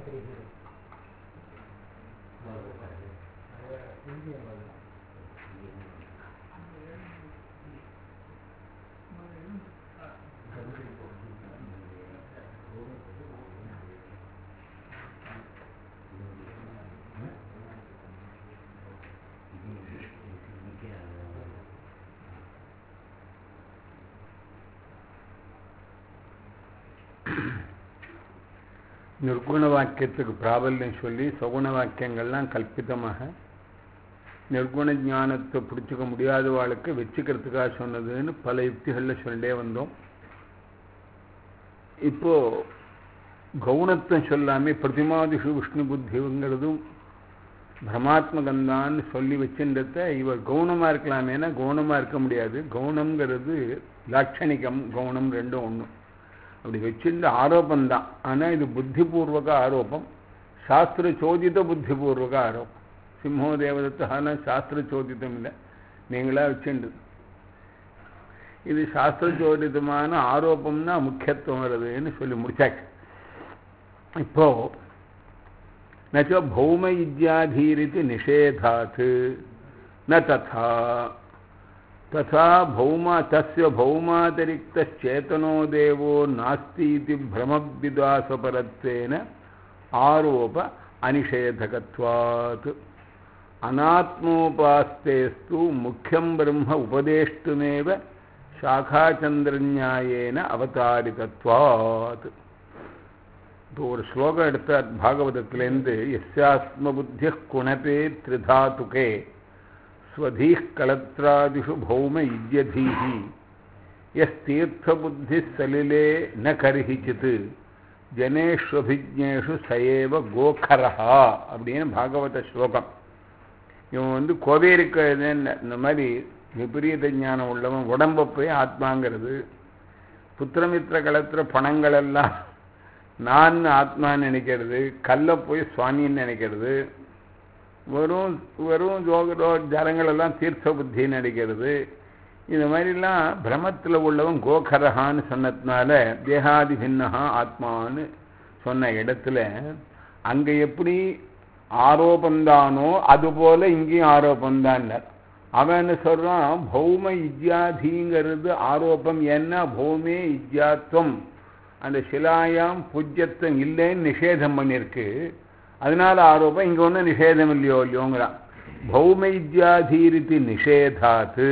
நிர்குண வாக்கியத்துக்கு பிராபல்யம் சொல்லி சகுண வாக்கியங்கள்லாம் கல்பிதமாக நிர்குண ஞானத்தை பிடிச்சிக்க முடியாதவாளுக்கு வச்சுக்கிறதுக்காக சொன்னதுன்னு பல யுக்திகளில் சொல்லிட்டே வந்தோம் இப்போ கவுனத்தை சொல்லாமே பிரதிமாதிஷு விஷ்ணு புத்திங்கிறதும் பிரமாத்மகந்தான்னு சொல்லி வச்சுன்றத இவர் கவுனமாக இருக்கலாமேனா கவுனமாக இருக்க முடியாது கவுனம்ங்கிறது லாட்சணிகம் கவுனம் ரெண்டும் ஒன்று அப்படி வச்சிருந்த ஆரோபம் தான் ஆனால் இது புத்திபூர்வக ஆரோப்பம் சாஸ்திர சோதித புத்திபூர்வக ஆரோப்பம் சிம்மோ தேவதத்தான சாஸ்திர சோதித்தம் இல்லை நீங்களா வச்சுண்டு இது சாஸ்திர சோதிதமான ஆரோப்பம்னா முக்கியத்துவம் வருதுன்னு சொல்லி முடிச்சாச்சு இப்போ நச்ச பௌம இத்தியாதீரித்து நிஷேதாத் ந ததா तथा भौमा तस्य भौमातिरिक्तश्चेतनो देवो नास्ति इति भ्रमविदासपरत्वेन आरोप अनिषेधकत्वात् अनात्मोपास्तेस्तु मुख्यं ब्रह्म उपदेष्टुमेव शाखाचन्द्रन्यायेन अवतारितत्वात् இப்போ ஒரு ஸ்லோகம் எடுத்தார் பாகவதத்திலேருந்து எஸ்யாஸ்ம புத்திய குணபே திரிதாத்துகே स्वधीः कलत्रादिषु भौम इज्यधीः यस्तीर्थबुद्धिः सलिले न करिचित् ஜனேஷ்வபிஜேஷு சயேவ கோகரஹா அப்படின்னு பாகவத ஸ்லோகம் இவன் வந்து கோவேருக்கு இந்த மாதிரி விபரீத ஞானம் உள்ளவன் உடம்பை போய் ஆத்மாங்கிறது புத்திரமித்திர களத்துல பணங்கள் எல்லாம் நான் ஆத்மான்னு நினைக்கிறது கல்லை போய் சுவாமின்னு நினைக்கிறது வெறும் வெறும் ஜோகரோ ஜலங்களெல்லாம் தீர்த்த புத்தின்னு நடிக்கிறது இந்த மாதிரிலாம் பிரமத்தில் உள்ளவன் கோகரஹான்னு சொன்னதுனால தேகாதி பின்னஹா ஆத்மான்னு சொன்ன இடத்துல அங்கே எப்படி ஆரோபந்தானோ அதுபோல இங்கேயும் ஆரோபந்தான்னார் அவன் என்ன சொல்றான் பௌம இஜ்யாதிங்கிறது ஆரோப்பம் என்ன பௌமே இஜ்யாத்வம் அந்த சிலாயாம் புஜ்யத்துவம் இல்லைன்னு நிஷேதம் பண்ணியிருக்கு அதனால ஆரோப்பம் இங்க ஒன்றும் நிஷேதம் இல்லையோ இல்லையோங்கிறான் பௌமைத்யாதீரித்து நிஷேதாத்து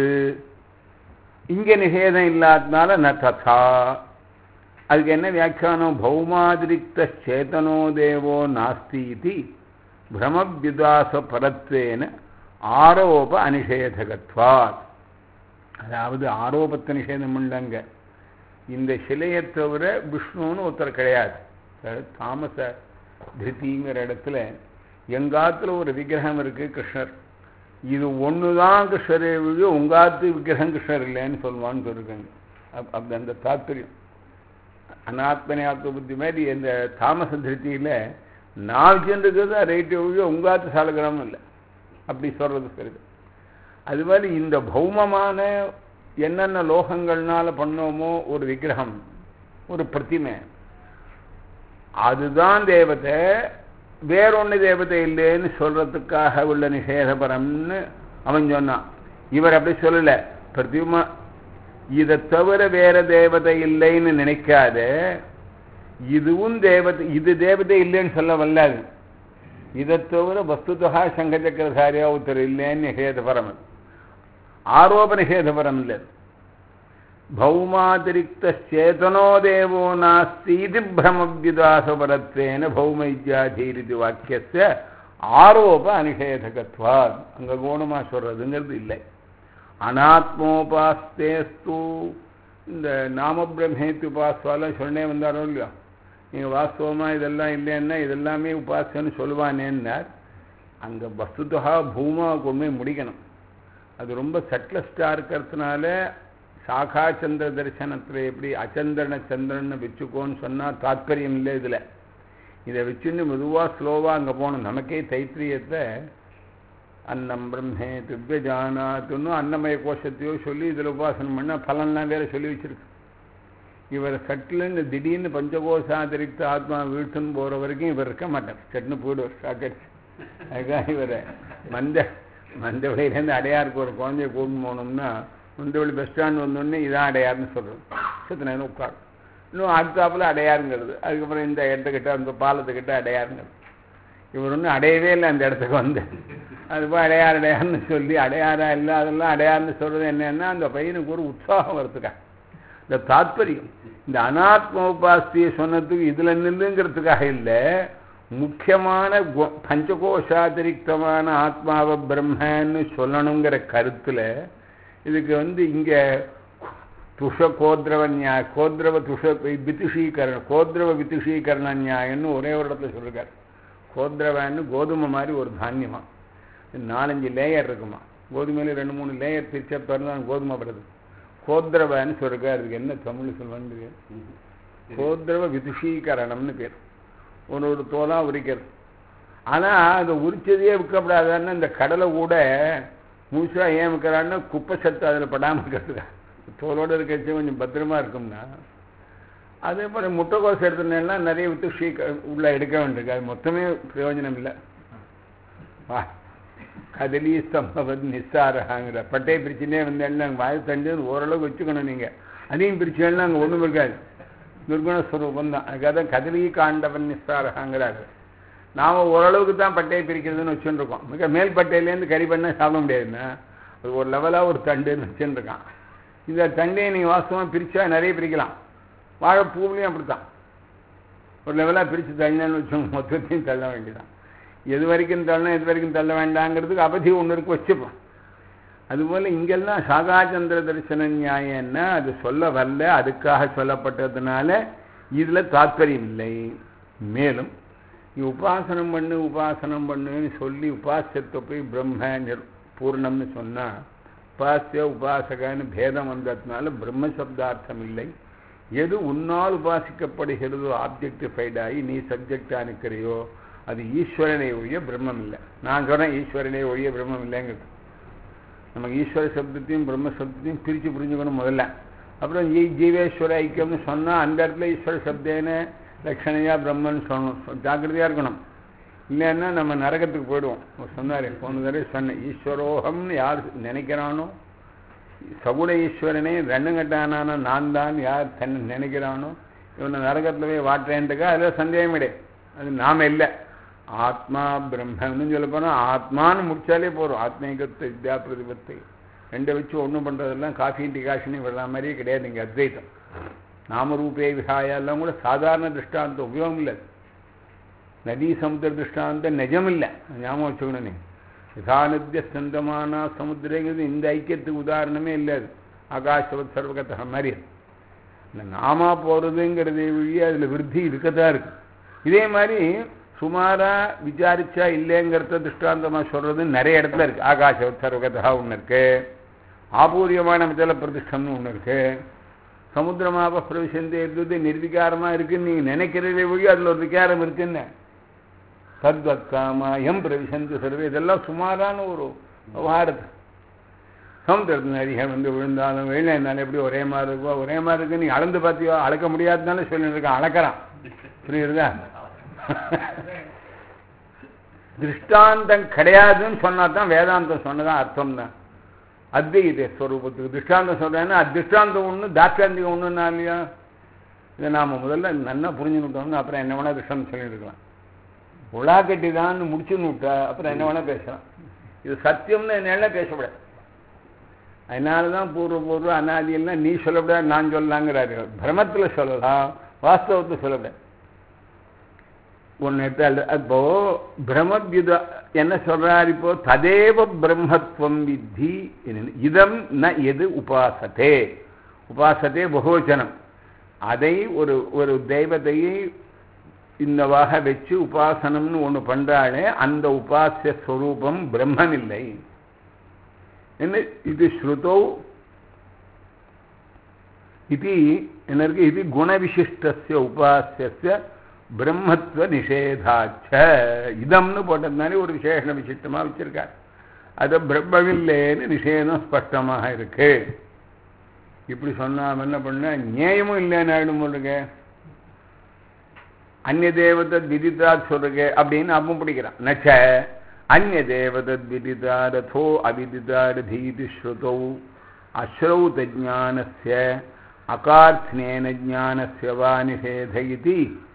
இங்க நிஷேதம் இல்லாதனால ந ததா அதுக்கு என்ன வியாக்கியானம் பௌமாதிரிக்த சேதனோ தேவோ நாஸ்தி இது பிரமவிதாச பரத்வேன ஆரோப அனிஷேதகத்வாத் அதாவது ஆரோபத்தை நிஷேதம் பண்ணங்க இந்த சிலையை தவிர விஷ்ணுன்னு ஒருத்தர் கிடையாது தாமச திருத்திங்கிற இடத்துல எங்காத்துல ஒரு விக்கிரகம் இருக்கு கிருஷ்ணர் இது ஒன்று தான் கிருஷ்ணரே விழு உங்காத்து விக்கிரகம் கிருஷ்ணர் இல்லைன்னு சொல்லுவான்னு சொல்லிருக்காங்க அப்படி அந்த தாத்பரியம் அனாத்மனியாத்ம புத்தி மாதிரி இந்த தாமச திருத்தியில் நான் சென்றிருக்கிறது ரைட்டு விழு உங்காத்து சாலகிராமம் இல்லை அப்படி சொல்றது சரி அது மாதிரி இந்த பௌமமான என்னென்ன லோகங்கள்னால பண்ணோமோ ஒரு விக்கிரகம் ஒரு பிரதிமை அதுதான் தேவதை வேறொன்று தேவதை இல்லைன்னு சொல்றதுக்காக உள்ள நிஷேதபரம்னு அவன் சொன்னான் இவர் அப்படி சொல்லல பிரதிமா இதை தவிர வேற தேவதை இல்லைன்னு நினைக்காத இதுவும் தேவதை இது தேவதை இல்லைன்னு சொல்ல வல்லாது இதை தவிர வஸ்துதா சங்கச்சக்கரதாரியா ஒருத்தர் இல்லைன்னு நிஷேதபரம் ஆரோப நிஷேதபரம் இல்லை भौमातिरिक्तश्चेतनो देवो नास्ति इति भ्रमव्युदासपरत्वेन भौமைத்யாதீரிதி வாக்கியத்தை ஆரோப அனிஷேதகத்வாத் அங்க கோணமா சொல்றதுங்கிறது இல்லை அனாத்மோபாஸ்தேஸ்து இந்த நாம பிரம்மேத்து உபாஸ்வால சொன்னே வந்தாரோ இல்லையோ நீங்க வாஸ்தவமா இதெல்லாம் இல்லைன்னா இதெல்லாமே உபாசன்னு சொல்லுவானேன்னார் அங்க வஸ்துதா பூமா கொண்டு முடிக்கணும் அது ரொம்ப சட்லஸ்டா இருக்கிறதுனால சாகா சந்திர தரிசனத்தில் எப்படி அச்சந்திரன சந்திரன் வச்சுக்கோன்னு சொன்னால் தாத்பரியம் இல்லை இதில் இதை வச்சுன்னு மெதுவாக ஸ்லோவாக அங்கே போகணும் நமக்கே தைத்திரியத்தை அன்னம் பிரம்மே திவ்யஜானாத்துன்னு அன்னமய கோஷத்தையோ சொல்லி இதில் உபாசனம் பண்ணால் பலன்லாம் வேற சொல்லி வச்சிருக்கு இவர் சட்டுன்னு திடீர்னு பஞ்சகோசாதிரிக்த ஆத்மா வீழ்த்துன்னு போகிற வரைக்கும் இவர் இருக்க மாட்டார் சட்டுன்னு போயிடுவார் ஷாக்கெட் அதுக்காக இவர் மந்த மந்தவழியிலேருந்து அடையாருக்கு ஒரு குழந்தைய கூட்டு போனோம்னா மந்தவழி பஸ் ஸ்டாண்ட் வந்தோடனே இதான் அடையார்னு சொல்கிறது சத்து நேரம் உட்கார் இன்னும் அடுத்தாப்புல அடையாருங்கிறது அதுக்கப்புறம் இந்த இடத்துக்கிட்ட அந்த பாலத்துக்கிட்ட அடையாருங்கிறது இவர் ஒன்றும் அடையவே இல்லை அந்த இடத்துக்கு வந்து அது போய் அடையார் அடையார்னு சொல்லி அடையாரா இல்லை அதெல்லாம் அடையார்னு சொல்கிறது என்னன்னா அந்த பையனுக்கு ஒரு உற்சாகம் வரதுக்கா இந்த தாத்பரியம் இந்த அனாத்ம உபாஸ்தியை சொன்னதுக்கு இதில் நில்லுங்கிறதுக்காக இல்லை முக்கியமான பஞ்சகோஷாதிரிக்தமான ஆத்மாவை பிரம்மன்னு சொல்லணுங்கிற கருத்தில் இதுக்கு வந்து இங்கே துஷ கோத்ரவ நியாய கோத்ரவ துஷ வித்துஷீகரண கோத்ரவ வித்துஷீகரண நியாயம்னு ஒரே ஒரு இடத்துல சொல்லிருக்காரு கோத்ரவன்னு கோதுமை மாதிரி ஒரு தானியமா நாலஞ்சு லேயர் இருக்குமா கோதுமையில ரெண்டு மூணு லேயர் பிரிச்ச பிறகு தான் கோதுமை வருது கோத்ரவன்னு சொல்லிருக்காரு அதுக்கு என்ன தமிழ் சொல்லுவான்னு கோத்ரவ விதுஷீகரணம்னு பேர் ஒரு ஒரு தோலாக உரிக்கிறது ஆனால் அதை உரிச்சதையே விற்கப்படாதான்னு இந்த கடலை கூட முழுசாக ஏன் விற்கிறான்னா குப்பை சத்து அதில் படாமல் இருக்கிறதுக்கா தோலோடு இருக்கிறச்சு கொஞ்சம் பத்திரமா இருக்கும்னா அதே மாதிரி முட்டைக்கோஸ் எடுத்துனேன்னா நிறைய வித்து ஷீக்க உள்ள எடுக்க வேண்டியிருக்கு அது மொத்தமே பிரயோஜனம் இல்லை வா கதலி ஸ்தம்பவத் நிஸ்ஸாரகாங்கிற பட்டையை பிரிச்சுனே வந்தேன்னா வாயு தண்டு ஓரளவுக்கு வச்சுக்கணும் நீங்கள் அதையும் பிரிச்சேன்னா அங்கே ஒன்றும் இருக்காது நிர்குணஸ்வரூபம் தான் அதுக்காக தான் கதலி காண்டவன் நிஸ்ஸாரகாங்கிறாரு நாம் ஓரளவுக்கு தான் பட்டையை பிரிக்கிறதுன்னு வச்சுட்டு இருக்கோம் மிக மேல் பட்டையிலேருந்து கறி பண்ணால் சாப்பிட முடியாதுன்னா அது ஒரு லெவலாக ஒரு தண்டுன்னு வச்சுட்டு இருக்கான் இந்த தண்டையை நீங்கள் வாஸ்தவமாக பிரித்தா நிறைய பிரிக்கலாம் வாழைப்பூவிலையும் அப்படித்தான் ஒரு லெவலாக பிரித்து தள்ளணும்னு வச்சோம் மொத்தத்தையும் தள்ள வேண்டியதான் எது வரைக்கும் தள்ளணும் எது வரைக்கும் தள்ள வேண்டாங்கிறதுக்கு அவதி ஒன்று இருக்கு வச்சுப்போம் அதுபோல் இங்கெல்லாம் சாகாச்சந்திர தரிசன நியாயம்னா அது சொல்ல வரல அதுக்காக சொல்லப்பட்டதுனால இதில் தாத்பரியம் இல்லை மேலும் நீ உபாசனம் பண்ணு உபாசனம் பண்ணுன்னு சொல்லி உபாசத்தை போய் பிரம்ம நிர் பூர்ணம்னு சொன்னால் உபாசிய உபாசகன்னு பேதம் வந்ததுனால பிரம்ம சப்தார்த்தம் இல்லை எது உன்னால் உபாசிக்கப்படுகிறதோ ஆப்ஜெக்டிஃபைட் ஆகி நீ சப்ஜெக்டாக நிற்கிறையோ அது ஈஸ்வரனை ஒழிய பிரம்மம் இல்லை நான் சொன்னேன் ஈஸ்வரனை ஒழிய பிரம்மம் இல்லைங்கிறது நமக்கு ஈஸ்வர சப்தத்தையும் பிரம்ம சப்தத்தையும் பிரித்து புரிஞ்சுக்கணும் முதல்ல அப்புறம் ஜீ ஜீவேஸ்வர ஐக்கியம்னு சொன்னால் அந்த இடத்துல ஈஸ்வர சப்தேன லட்சணையா பிரம்மன்னு சொல்லணும் ஜாக்கிரதையாக இருக்கணும் இல்லைன்னா நம்ம நரகத்துக்கு போயிடுவோம் சொன்னார் போன தடவை சொன்னேன் ஈஸ்வரோகம்னு யார் நினைக்கிறானோ சகுட ஈஸ்வரனே ரெண்டு கட்டானான நான் தான் யார் தன்னை நினைக்கிறானோ இவனை நரகத்தில் போய் வாட்டுறேன்ட்டுக்கா அதில் சந்தேகம் கிடையாது அது நாம் இல்லை ஆத்மா பிரம்மன்னு சொல்ல போனால் ஆத்மான்னு முடிச்சாலே போகிறோம் ஆத்மீகத்தை வித்யா பிரதிபத்தை ரெண்டை வச்சு ஒன்றும் பண்ணுறதெல்லாம் காஃபி டீ காஷினி விடுற மாதிரியே கிடையாது இங்கே அத்வைத்தம் நாமரூபே விஹாயெல்லாம் கூட சாதாரண திருஷ்டாந்தம் உபயோகம் இல்லை நதி சமுத்திர திருஷ்டாந்தம் நிஜம் இல்லை ஞாபகம் வச்சுக்கணும் நீ யதாநத்திய சந்தமான சமுத்திரங்கிறது இந்த ஐக்கியத்துக்கு உதாரணமே இல்லை அது ஆகாஷவத் சர்வகத்தக மாதிரி இந்த நாமா போகிறதுங்கிறதை வழியே அதில் விருத்தி இருக்கத்தான் இருக்கு இதே மாதிரி சுமாராக விசாரிச்சா இல்லைங்கிறத திருஷ்டாந்தமாக சொல்கிறது நிறைய இடத்துல இருக்குது ஆகாஷவத் சர்வகதா ஒன்று இருக்கு ஆபூரியமான மிதல பிரதிஷ்டம்னு ஒன்று இருக்கு சமுத்திரமாக பிரவிசந்தே இருந்தது நிர்விகாரமாக இருக்குன்னு நீங்கள் நினைக்கிறதே வழி அதில் ஒரு விகாரம் இருக்குன்னு தத்வத்காமா எம் பிரவிசந்து சர்வே இதெல்லாம் சுமாரான ஒரு விவகாரத்து சமுத்திரத்தில் நிறைய வந்து விழுந்தாலும் வெள்ளம் இருந்தாலும் எப்படி ஒரே மாதிரி இருக்கோ ஒரே மாதிரி இருக்கு நீ அளந்து பார்த்தியோ அளக்க முடியாதுனால சொல்லிட்டு இருக்கான் அளக்கிறான் புரியுறதா திருஷ்டாந்தம் கிடையாதுன்னு சொன்னா தான் வேதாந்தம் சொன்னதான் அர்த்தம் தான் அத்வைத ஸ்வரூபத்துக்கு திருஷ்டாந்தம் சொல்றேன்னா அதிஷ்டாந்தம் ஒன்று தாட்சாந்திகம் ஒன்றுன்னா இல்லையா இதை நாம் முதல்ல நல்லா புரிஞ்சுக்கிட்டோம்னு அப்புறம் என்ன வேணால் திருஷ்டாந்தம் சொல்லியிருக்கலாம் உலா கட்டி தான் முடிச்சுன்னு விட்டா அப்புறம் என்ன வேணால் பேசலாம் இது சத்தியம்னு என்ன பேசக்கூடாது அதனால தான் பூர்வ பூர்வ அனாதியெல்லாம் நீ சொல்லக்கூடாது நான் சொல்லலாங்கிறாரு பிரமத்தில் சொல்லலாம் வாஸ்தவத்தில் சொல்லக்கூடாது ஒன்று எடுத்தால் அப்போ பிரம்மவித என்ன சொல்றார் இப்போ ததேவ பிரம்மத்துவம் வித்தி இதம் ந எது உபாசத்தே உபாசத்தே பகோச்சனம் அதை ஒரு ஒரு தெய்வத்தையை இந்தவாக வச்சு உபாசனம்னு ஒன்று பண்றாளே அந்த உபாசிய ஸ்வரூபம் பிரம்மன் இல்லை என்ன இது ஸ்ருதோ இது என்ன இருக்கு இது குணவிசிஷ்டஸ்ய உபாசிய பிரம்மத்துவ நிஷேதாச்ச இதம்னு போட்டதுனாலே ஒரு விசேஷ விசிஷ்டமாக வச்சிருக்கார் அது பிரம்மமில்லேன்னு நிஷேதம் ஸ்பஷ்டமாக இருக்கு இப்படி சொன்னா என்ன பண்ண நியாயமும் இல்லைன்னு ஆயிடும் போலுங்க அந்நிய தேவதத் விதித்தாத் சொல்லுங்க அப்படின்னு அப்பம் பிடிக்கிறான் நச்ச அந்நிய தேவதத் விதிதாரதோ அவிதிதாரதீதி ஸ்ருதௌ அஸ்ரௌத ஜானஸ்ய அகார்த்னேன ஜானஸ்ய வா நிஷேத இதி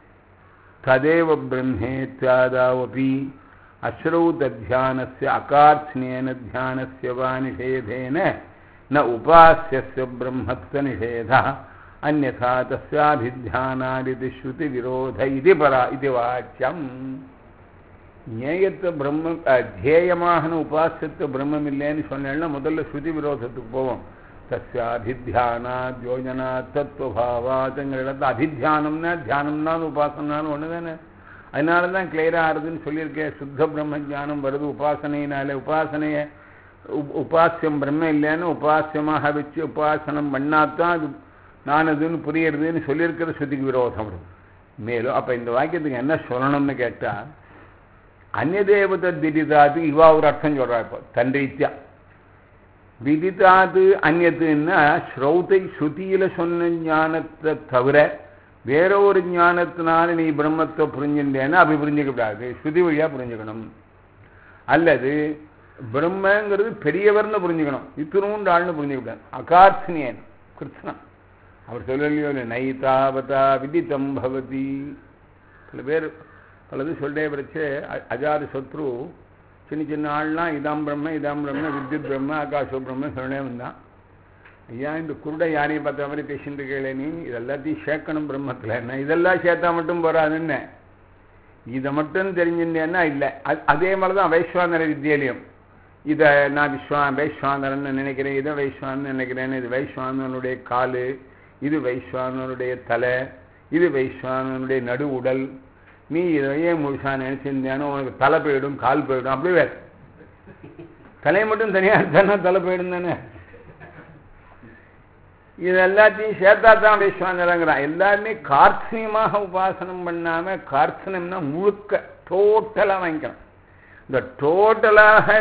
ததேவ பிரம்மேத்யாதாவபி அஸ்ரௌதத்தியானஸ்ய அகார்த்னேன தியானஸ்ய வா நிஷேதேன ந உபாசியஸ்ய பிரம்மத்வ நிஷேதः அந்யதா தஸ்யாபித்தியானாதிதி ஸ்ருதி விரோத இது பரா இது வாக்கியம் ஞேயத்தை பிரம்ம தியேயமான உபாசியத்தை பிரம்மம் இல்லைன்னு சொன்னேன்னா முதல்ல ஸ்ருதி விரோதத்துக்கு போவோம் தஸ்யாபித்தியானா யோஜனா தத்துவபாவாதங்கிற இடத்துல அபித்தியானம்னா தியானம்னாலும் உபாசனாலும் ஒன்று தானே அதனால தான் கிளியராக ஆறுதுன்னு சொல்லியிருக்கேன் சுத்த பிரம்ம ஜானம் வருது உபாசனையினால உபாசனையை உபாசியம் பிரம்ம இல்லைன்னு உபாசியமாக வச்சு உபாசனம் பண்ணாதான் அது நான் அதுன்னு புரியுறதுன்னு சொல்லியிருக்கிற ஸ்ருதிக்கு விரோதம் வரும் மேலும் அப்போ இந்த வாக்கியத்துக்கு என்ன சொல்லணும்னு கேட்டால் அந்நிய தேவதை திடிதாது இவா ஒரு அர்த்தம் சொல்கிறா இப்போ தன் ரீத்தியா விதிதாது அந்நத்துன்னா ஸ்ரௌத்தை ஸ்ருதியில் சொன்ன ஞானத்தை தவிர வேற ஒரு ஞானத்தினால நீ பிரம்மத்தை புரிஞ்சுட்டேன்னா அப்படி புரிஞ்சுக்கூடாது ஸ்ருதி வழியாக புரிஞ்சுக்கணும் அல்லது பிரம்மங்கிறது பெரியவர்னு புரிஞ்சுக்கணும் இத்தினூண்டு ஆள்னு புரிஞ்சுக்கூடாது அகார்த்தனியன் கிருஷ்ணன் அவர் சொல்லலையோ இல்லை நைதாவதா விதித்தம் பவதி சில பேர் பலது சொல்லே வச்சு அஜாத சத்ரு சின்ன சின்ன ஆள்லாம் இதாம் பிரம்ம இதாம் பிரம்ம வித்யுத் பிரம்ம ஆகாஷோ பிரம்ம சொல்லவே வந்தான் ஐயா இந்த குருடை யாரையும் பார்த்த மாதிரி பேசிட்டு இருக்கே நீ இதெல்லாத்தையும் சேர்க்கணும் பிரம்மத்தில் என்ன இதெல்லாம் சேர்த்தா மட்டும் போறாதுன்னு இதை மட்டும் தெரிஞ்சுட்டேன்னா இல்லை அதே மாதிரி தான் வைஸ்வானர வித்தியாலயம் இதை நான் விஸ்வா வைஸ்வானரன் நினைக்கிறேன் இதை வைஸ்வான்னு நினைக்கிறேன் இது வைஸ்வானனுடைய காலு இது வைஸ்வானனுடைய தலை இது வைஸ்வானனுடைய நடு உடல் நீ இதையே முழுசா நினைச்சிருந்தேனோ உனக்கு தலை போயிடும் கால் போயிடும் அப்படி வேற தலையை மட்டும் தனியாக எடுத்தானா தலை போயிடும் தானே இது எல்லாத்தையும் சேர்த்தா தான் வைஸ்வானரங்கிறான் எல்லாருமே கார்த்தனியமாக உபாசனம் பண்ணாம கார்த்தனம்னா முழுக்க டோட்டலாக வாங்கிக்கணும் இந்த டோட்டலாக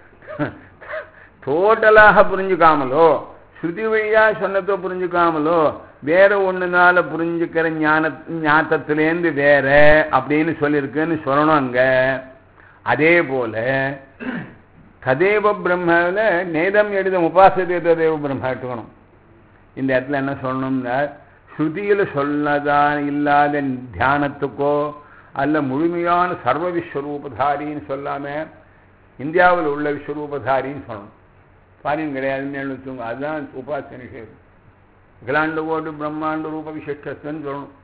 டோட்டலாக புரிஞ்சுக்காமலோ ஸ்ருதி வழியா சொன்னதோ புரிஞ்சுக்காமலோ வேற ஒண்ணுனால புரிஞ்சுக்கிற ஞான ஞாத்தத்திலேருந்து வேற அப்படின்னு சொல்லியிருக்குன்னு சொல்லணும் அங்க அதே போல ததேவ பிரம்மல நேதம் எழுதம் உபாசதே ததேவ பிரம்ம எடுத்துக்கணும் இந்த இடத்துல என்ன சொல்லணும்னா ஸ்ருதியில் சொல்லதான் இல்லாத தியானத்துக்கோ அல்ல முழுமையான சர்வ விஸ்வரூபதாரின்னு சொல்லாம இந்தியாவில் உள்ள விஸ்வரூபதாரின்னு சொல்லணும் ஃபாரின் கிடையாதுன்னு வச்சுங்க அதுதான் உபாச நிஷேதம் அகிலாண்ட கோடு பிரம்மாண்ட ரூப விசேஷத்துன்னு சொல்லணும்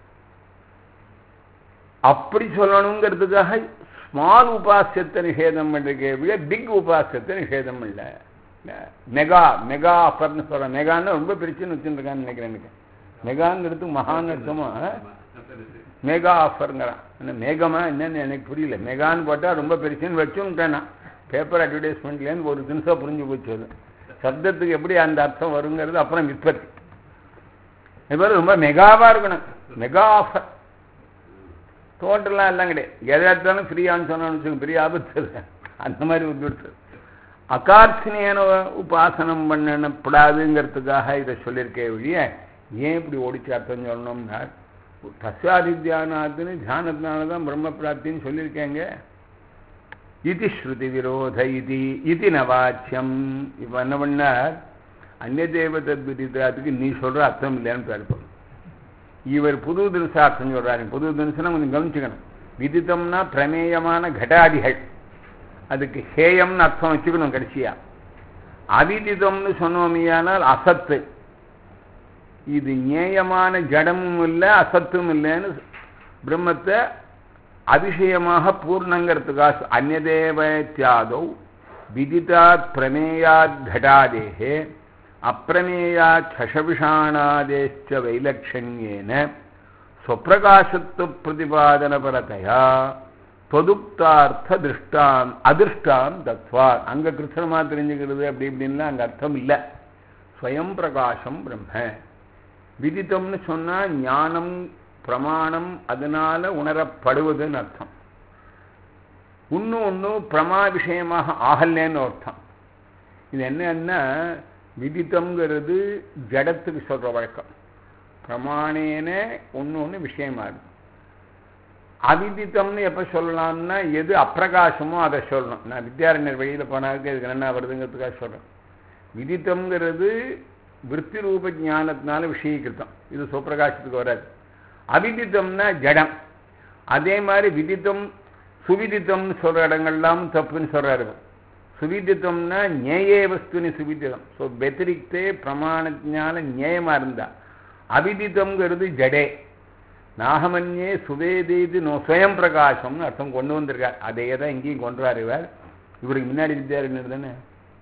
அப்படி சொல்லணுங்கிறதுக்காக ஸ்மால் உபாசியத்தை நிஷேதம் பண்ணுறதுக்கே விட பிக் உபாசியத்தை நிஷேதம் இல்லை மெகா மெகா ஆஃபர்னு சொல்கிறேன் மெகான்னு ரொம்ப பிரிச்சுன்னு வச்சுருக்கான்னு நினைக்கிறேன் எனக்கு மெகாங்கிறது மகான் அர்த்தமா மெகா ஆஃபருங்கிறான் என்ன மேகமா என்னன்னு எனக்கு புரியல மெகான்னு போட்டால் ரொம்ப பெருசுன்னு வச்சுன்ட்டேன் நான் பேப்பர் அட்வர்டைஸ்மெண்ட்லேருந்து ஒரு தினசம் புரிஞ்சு போச்சு அது சப்தத்துக்கு எப்படி அந்த அர்த்தம் வருங்கிறது அப்புறம் விற்பத்தி இது ரொம்ப மெகாவாக இருக்கணும் மெகா ஆஃபர் டோட்டலாக எல்லாம் கிடையாது எதை எடுத்தாலும் ஃப்ரீயான்னு சொன்னான்னு வச்சுக்கோங்க பெரிய ஆபத்து இல்லை அந்த மாதிரி உத்விடுத்து அகார்த்தனியான உபாசனம் பண்ணப்படாதுங்கிறதுக்காக இதை சொல்லியிருக்கே வழிய ஏன் இப்படி ஓடிச்சு அர்த்தம் சொல்லணும்னா தஸ்யாதி தியானாத்துன்னு தியானத்தினால தான் பிரம்ம பிராப்தின்னு சொல்லியிருக்கேங்க இது ஸ்ருதி விரோத இது இது நவாச்சியம் இப்போ என்ன பண்ணார் அந்நிய தேவதை விதிதாத்துக்கு நீ சொல்ற அர்த்தம் இல்லைன்னு பார்ப்போம் இவர் புது தினசா அர்த்தம் சொல்றாரு புது தினசுனா கொஞ்சம் கவனிச்சுக்கணும் விதித்தம்னா பிரமேயமான கடாதிகள் அதுக்கு ஹேயம்னு அர்த்தம் வச்சுக்கணும் கடைசியா அவிதிதம்னு சொன்னோமையானால் அசத்து இது நியாயமான ஜடமும் இல்லை அசத்தும் இல்லைன்னு பிரம்மத்தை அதிசயமாக பூர்ணங்கிறதுக்காக அந்நதேவத்தியாதோ விதிதாத் பிரமேயாத் घटादेः அப்பிரமேயாத் சஷவிஷாணாதேश्च வைலக்ஷண்யேன ஸ்வப்பிரகாசத்துவ பிரதிபாதனபரதையா தொதுக்தார்த்த திருஷ்டான் அதிர்ஷ்டான் தத்வார் அங்க கிருஷ்ணமா தெரிஞ்சுக்கிறது அப்படி இப்படின்லாம் அங்க அர்த்தம் இல்லை ஸ்வயம் பிரகாசம் பிரம்ம விதித்தம்னு சொன்னா ஞானம் பிரமாணம் அதனால உணரப்படுவதுன்னு அர்த்தம் இன்னும் ஒன்றும் பிரமா விஷயமாக ஆகலேன்னு அர்த்தம் இது என்னன்னா விதித்தம்ங்கிறது ஜடத்துக்கு சொல்ற வழக்கம் பிரமாணேன ஒன்று ஒன்று விஷயமா இருக்கு அவிதித்தம்னு எப்போ சொல்லலாம்னா எது அப்பிரகாசமோ அதை சொல்லணும் நான் வித்யாரண்யர் வழியில் போனாக்க இதுக்கு என்ன வருதுங்கிறதுக்காக சொல்கிறேன் விதித்தம்ங்கிறது விற்பி ரூப ஞானத்தினால விஷயீகிருத்தம் இது சுப்பிரகாசத்துக்கு வராது அவிதித்தம்னா ஜடம் அதே மாதிரி விதித்தம் சுவிதித்தம்னு சொல்கிற இடங்கள்லாம் தப்புன்னு சொல்கிறாரு சுவிதித்தம்னா ஞேயே வஸ்துனி சுவிதிதம் ஸோ வெத்திரிக்தே பிரமாணத்தினால நியாயமாக இருந்தா அவிதித்தம்ங்கிறது ஜடே நாகமன்யே சுவேதேது நோ சுயம் பிரகாசம்னு அர்த்தம் கொண்டு வந்திருக்கார் அதே தான் இங்கேயும் கொண்டுறார் இவர் இவருக்கு முன்னாடி வித்யாரண்யர் தானே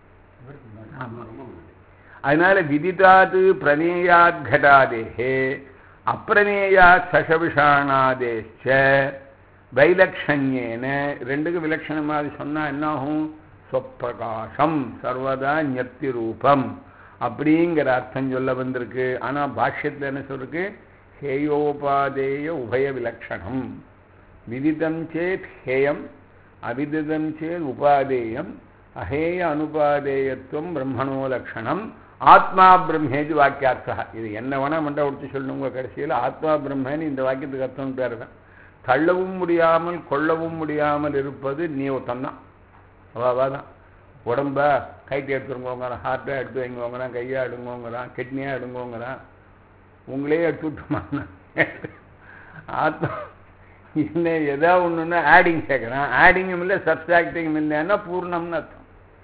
அதனால விதிதாது பிரமேயாத் கடாதேஹே அப்பிரமேயாத் சசவிஷாணாதேச்ச வைலக்ஷண்யேன ரெண்டுக்கும் விலட்சணமாக சொன்னால் என்னாகும் சொப்பிரகாசம் சர்வதா ஞப்தி ரூபம் அப்படிங்கிற அர்த்தம் சொல்ல வந்திருக்கு ஆனால் பாஷ்யத்தில் என்ன சொல்லிருக்கு ஹேயோபாதேய உபய விலக்ஷணம் விதிதம் சேத் ஹேயம் அவிதிதம் சேத் உபாதேயம் அஹேய அனுபாதேயத்துவம் பிரம்மணோ லக்ஷணம் ஆத்மா பிரம்மேஜி வாக்கியார்த்தா இது என்ன வேணா மண்டை உடிச்சு சொல்லணுங்க கடைசியில் ஆத்மா பிரம்மன்னு இந்த வாக்கியத்துக்கு அர்த்தம் பேர் தான் தள்ளவும் முடியாமல் கொள்ளவும் முடியாமல் இருப்பது நீ ஒருத்தந்தான் அவாவா தான் உடம்ப கைட்டு எடுத்துருங்கோங்கிறான் ஹார்ட்டை எடுத்து வைங்கோங்கிறான் கையை எடுங்கோங்கிறான் கிட்னியாக எடுங்கோங்கிறான் உங்களே எடுத்து விட்டுமான்னா ஆத்மா இல்லை எதா ஒன்றுன்னா ஆடிங் சேர்க்குறான் ஆடிங்கும் இல்லை சப்ஸ்ட்ராக்டிங்கும் இல்லைன்னா பூர்ணம்னு அர்த்தம்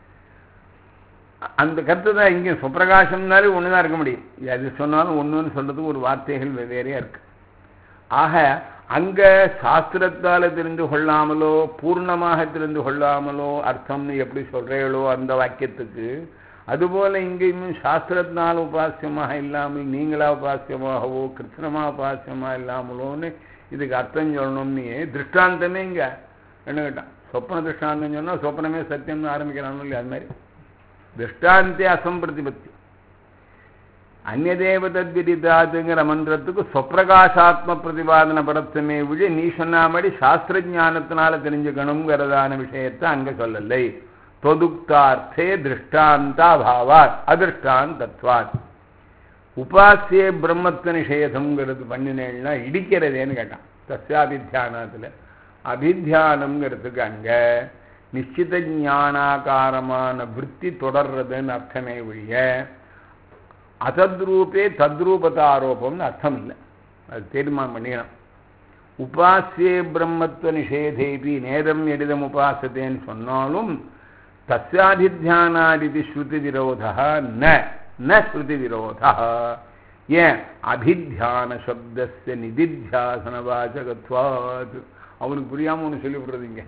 அந்த கருத்து தான் இங்கே சுப்பிரகாசம்னாலே ஒன்று தான் இருக்க முடியும் எது சொன்னாலும் ஒன்றுன்னு சொல்கிறதுக்கு ஒரு வார்த்தைகள் வெவ்வேறையாக இருக்கு ஆக அங்கே சாஸ்திரத்தால் தெரிந்து கொள்ளாமலோ பூர்ணமாக தெரிந்து கொள்ளாமலோ அர்த்தம்னு எப்படி சொல்கிறீங்களோ அந்த வாக்கியத்துக்கு அதுபோல் இங்கேயும் சாஸ்திரத்தினால் உபாசியமாக இல்லாமல் நீங்களா உபாசியமாகவோ கிருஷ்ணமா உபாசியமாக இல்லாமலோன்னு இதுக்கு அர்த்தம் சொல்லணும்னு திருஷ்டாந்தமே இங்கே என்ன கேட்டான் சொப்பன திருஷ்டாந்தம் சொன்னால் சொப்பனமே சத்தியம்னு ஆரம்பிக்கிறானோ இல்லையா அது மாதிரி திருஷ்டாந்தே அசம்பிரதிபத்தி அந்நதேவ தத்விதிதாதுங்கிற மந்திரத்துக்கு சொப்பிரகாசாத்ம பிரதிபாதன பரத்துமே விழி நீ சொன்னாமடி சாஸ்திர ஞானத்தினால தெரிஞ்சுக்கணுங்கிறதான விஷயத்தை அங்க சொல்லலை தொதுக்தார்த்தே திருஷ்டாந்தா பாவாத் அதிருஷ்டாந்தத்வாத் உபாசிய பிரம்மத்த நிஷேதம்ங்கிறது பண்ணினேன்னா இடிக்கிறதேன்னு கேட்டான் தஸ்யாபித்தியானத்தில் அபித்தியானம்ங்கிறதுக்கு அங்க நிச்சித ஞானாகாரமான விற்பி தொடர்றதுன்னு அர்த்தமே ஒழிய அசத்ரூபே தத்ரூபதாரோபம்னு அர்த்தம் இல்லை அது தீர்மானம் பண்ணிக்கணும் உபாசியே பிரம்மத்துவ நிஷேதேபி நேதம் எடிதம் உபாசத்தேன்னு சொன்னாலும் தஸ்யாதித்தியானாதிதி ஸ்ருதி விரோதா ந ந ஸ்ருதி விரோதா ஏன் அபித்தியான சப்தஸ்ய நிதித்தியாசன வாசகத்வாத் அவனுக்கு புரியாம ஒன்று சொல்லி விடுறதுங்க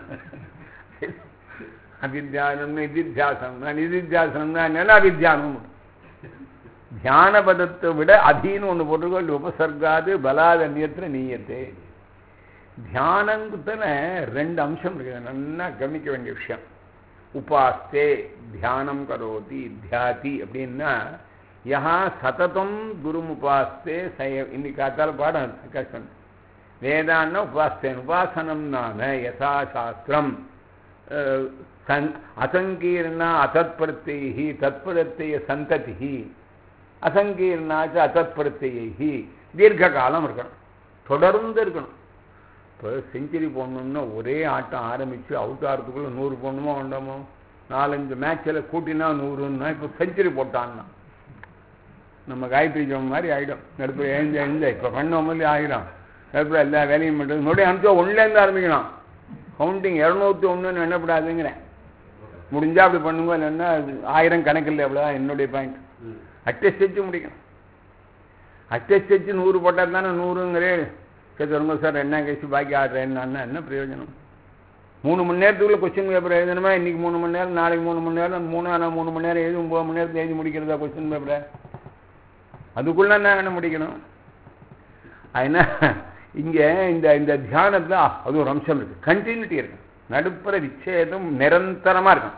அபித்தியானம் நிதித்தியாசனம் நிதித்தியாசனம்னா என்ன அபித்தியானம் தியான பதத்தை விட அதின்னு ஒன்று போட்டிருக்கோம் உபசர்காது பலாத நியத்திர நீயத்தே தியானங்குத்தன ரெண்டு அம்சம் இருக்குது நல்லா கவனிக்க வேண்டிய விஷயம் உபாஸ்தே தியானம் கரோதி தியாதி அப்படின்னா யஹா சததம் குரும் உபாஸ்தே சய இன்னைக்கு காத்தால பாடம் கஷ்டம் வேதான்னா உபாஸ்தேன் உபாசனம்னான யசா சாஸ்திரம் அசங்கீர்ணா அசத்பிரத்யி தத்பிரத்ய சந்ததி அசங்கீர்ணாச்சு அசத்பிரத்யி தீர்க்க காலம் இருக்கணும் தொடர்ந்து இருக்கணும் இப்போ செஞ்சுரி போடணும்னா ஒரே ஆட்டம் ஆரம்பித்து அவுட் ஆகிறதுக்குள்ளே நூறு போடணுமோ வேண்டாமோ நாலஞ்சு மேட்சில் கூட்டினா நூறுன்னா இப்போ செஞ்சுரி போட்டான்னா நம்ம காயத்ரி ஜோம் மாதிரி ஆகிடும் நடுப்பு எழுந்த எழுந்த இப்போ பண்ணோம் மாதிரி ஆகிடும் நடுப்பு எல்லா வேலையும் பண்ணுறது மறுபடியும் அனுப்பிச்சா ஒன்றுலேருந்து ஆரம்பிக்கணும் கவுண்டிங் இரநூத்தி ஒன்றுன்னு எண்ணப்படாதுங்கிறேன் முடிஞ்சா அப்படி பண்ணுங்க இல்லைன்னா ஆயிரம் கணக்கில் எவ்வளோ என்னுடைய பாயிண்ட் அட்டஸ்ட் வச்சு முடிக்கணும் அட்டஸ்ட் வச்சு நூறு போட்டால் தானே நூறுங்கிறே சரி சொல்லுங்க சார் என்ன கழிச்சு பாக்கி ஆடுறேன்னா என்ன பிரயோஜனம் மூணு மணி நேரத்துக்குள்ள கொஸ்டின் பேப்பர் எழுதணுமா இன்னைக்கு மூணு மணி நேரம் நாளைக்கு மூணு மணி நேரம் மூணு ஆனால் மூணு மணி நேரம் எழுதி ஒம்பது மணி நேரத்தில் எழுதி முடிக்கிறதா கொஸ்டின் பேப்பரை அதுக்குள்ள என்ன என்ன முடிக்கணும் அதனால் இங்கே இந்த இந்த தியானத்தில் அது ஒரு அம்சம் இருக்குது கண்டினியூட்டி இருக்கு நடுப்புற விச்சேதம் நிரந்தரமாக இருக்கும்